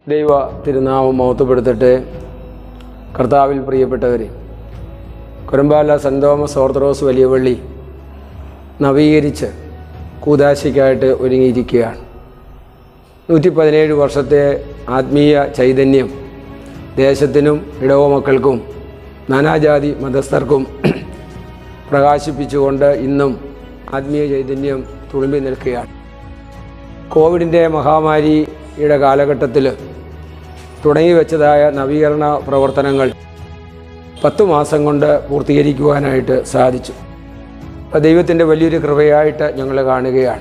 ദൈവ തിരുനാമം മഹത്വപ്പെടുത്തട്ടെ കർത്താവിൽ പ്രിയപ്പെട്ടവരെ കുരമ്പാല സെൻറ് തോമസ് ഓർത്തഡോക്സ് വലിയ പള്ളി നവീകരിച്ച് കൂതാശയ്ക്കായിട്ട് ഒരുങ്ങിയിരിക്കുകയാണ് നൂറ്റി പതിനേഴ് വർഷത്തെ ആത്മീയ ചൈതന്യം ദേശത്തിനും ഇടവ മക്കൾക്കും നാനാജാതി മതസ്ഥർക്കും പ്രകാശിപ്പിച്ചുകൊണ്ട് ഇന്നും ആത്മീയ ചൈതന്യം തുളുമ്പി നിൽക്കുകയാണ് കോവിഡിൻ്റെ മഹാമാരിയുടെ കാലഘട്ടത്തിൽ തുടങ്ങി വെച്ചതായ നവീകരണ പ്രവർത്തനങ്ങൾ പത്തു മാസം കൊണ്ട് പൂർത്തീകരിക്കുവാനായിട്ട് സാധിച്ചു അപ്പോൾ ദൈവത്തിൻ്റെ വലിയൊരു കൃപയായിട്ട് ഞങ്ങൾ കാണുകയാണ്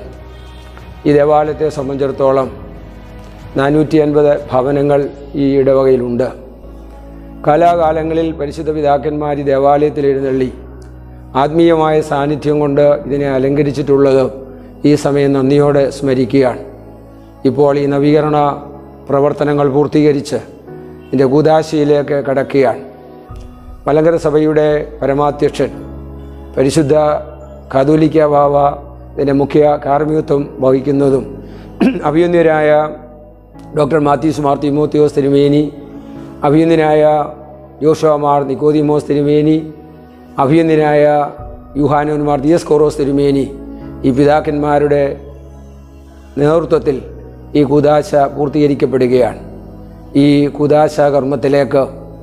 ഈ ദേവാലയത്തെ സംബന്ധിച്ചിടത്തോളം നാനൂറ്റി അൻപത് ഭവനങ്ങൾ ഈ ഇടവകയിലുണ്ട് കാലാകാലങ്ങളിൽ പരിശുദ്ധ പിതാക്കന്മാർ ഈ ദേവാലയത്തിൽ എഴുന്നള്ളി ആത്മീയമായ സാന്നിധ്യം കൊണ്ട് ഇതിനെ അലങ്കരിച്ചിട്ടുള്ളത് ഈ സമയം നന്ദിയോടെ സ്മരിക്കുകയാണ് ഇപ്പോൾ ഈ നവീകരണ പ്രവർത്തനങ്ങൾ പൂർത്തീകരിച്ച് ഇതിൻ്റെ കൂതാശിയിലേക്ക് കടക്കുകയാണ് മലങ്കര സഭയുടെ പരമാധ്യക്ഷൻ പരിശുദ്ധ കാതോലിക്ക ബാവ ഇതിൻ്റെ മുഖ്യ കാർമ്മികത്വം വഹിക്കുന്നതും അഭിയുന്നരായ ഡോക്ടർ മാത്യൂസ് മാർ തിമോത്തിയോസ് തിരുമേനി അഭിയുന്നനായ യോഷോ മാർ നിക്കോദിമോസ് തിരുമേനി അഭിയുന്നനായ യുഹാനോൻ മാർ ദിയസ് കോറോസ് തിരുമേനി ഈ പിതാക്കന്മാരുടെ നേതൃത്വത്തിൽ ഈ കൂതാശ പൂർത്തീകരിക്കപ്പെടുകയാണ് ഈ കൂതാശ കർമ്മത്തിലേക്ക്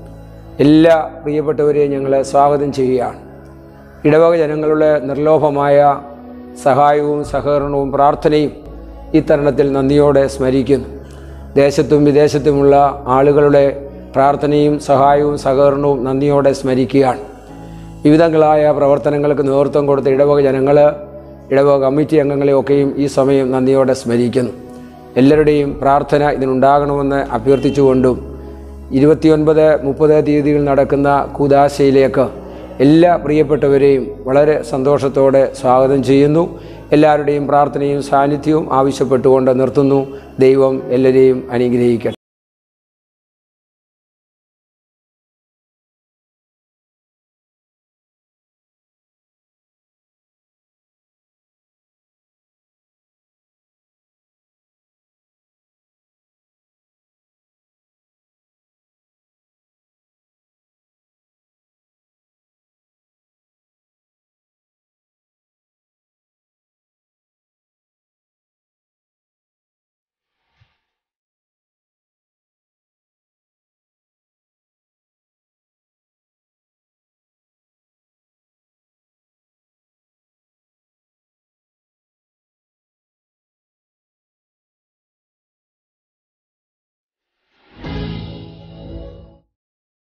എല്ലാ പ്രിയപ്പെട്ടവരെയും ഞങ്ങൾ സ്വാഗതം ചെയ്യുകയാണ് ഇടവക ജനങ്ങളുടെ നിർലോഭമായ സഹായവും സഹകരണവും പ്രാർത്ഥനയും ഈ തരുണത്തിൽ നന്ദിയോടെ സ്മരിക്കുന്നു ദേശത്തും വിദേശത്തുമുള്ള ആളുകളുടെ പ്രാർത്ഥനയും സഹായവും സഹകരണവും നന്ദിയോടെ സ്മരിക്കുകയാണ് വിവിധങ്ങളായ പ്രവർത്തനങ്ങൾക്ക് നേതൃത്വം കൊടുത്ത ഇടവക ജനങ്ങൾ ഇടവക കമ്മിറ്റി അംഗങ്ങളെയൊക്കെയും ഈ സമയം നന്ദിയോടെ സ്മരിക്കുന്നു എല്ലാവരുടെയും പ്രാർത്ഥന ഇതിനുണ്ടാകണമെന്ന് അഭ്യർത്ഥിച്ചുകൊണ്ടും ഇരുപത്തിയൊൻപത് മുപ്പത് തീയതികൾ നടക്കുന്ന കൂതാശയിലേക്ക് എല്ലാ പ്രിയപ്പെട്ടവരെയും വളരെ സന്തോഷത്തോടെ സ്വാഗതം ചെയ്യുന്നു എല്ലാവരുടെയും പ്രാർത്ഥനയും സാന്നിധ്യവും ആവശ്യപ്പെട്ടുകൊണ്ട് നിർത്തുന്നു ദൈവം എല്ലാവരെയും അനുഗ്രഹിക്കട്ടെ